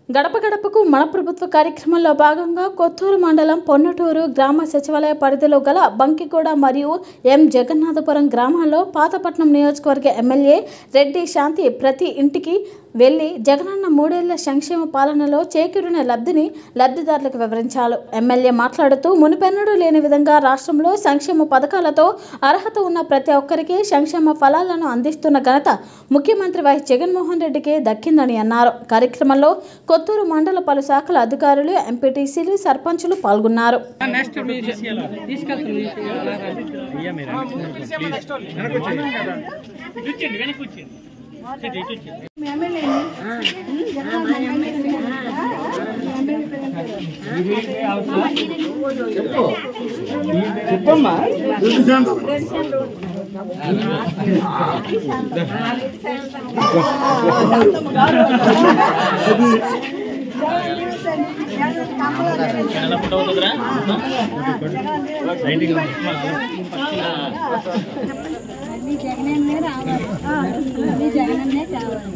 గడప గడపకు మన ప్రభుత్వ కార్యక్రమంలో భాగంగా కొత్తూరు మండలం పొన్నటూరు గ్రామ సచివాలయ పరిధిలో గల బంకిగూడ మరియు ఎం జగన్నాథపురం గ్రామాల్లో పాతపట్నం నియోజకవర్గ ఎమ్మెల్యే రెడ్డి శాంతి ప్రతి ఇంటికి వెళ్లి జగనన్న మూడేళ్ల సంక్షేమ పాలనలో చేకూరిన లబ్ధిని లబ్ధిదారులకు వివరించారు ఎమ్మెల్యే మాట్లాడుతూ మునిపెన్నడూ లేని విధంగా రాష్ట్రంలో సంక్షేమ పథకాలతో అర్హత ఉన్న ప్రతి ఒక్కరికి సంక్షేమ ఫలాలను అందిస్తున్న ఘనత ముఖ్యమంత్రి వైఎస్ జగన్మోహన్ రెడ్డికే దక్కిందని అన్నారు కార్యక్రమంలో కొత్తూరు మండల పలు శాఖల అధికారులు ఎంపీటీసీలు సర్పంచులు పాల్గొన్నారు నెక్స్ట్ మీ తీసుకెళ్తుంది అయ్యా మీరు కూర్చోండి వెనక్కి కూర్చోండి ఇటు కూర్చోండి ఎలా ఫోటో అవుతుందిరా రైటింగ్ మీ జగనన్నే రావాలి మీ జగనన్నే కావాలి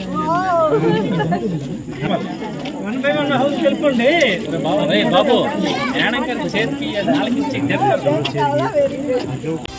వన్ బై వన్ హౌస్ వెళ్ళిపోండి బాబు రే బాబు మేడం గారికి చేతికి వాళ్ళకి చెక్ చేస్తారు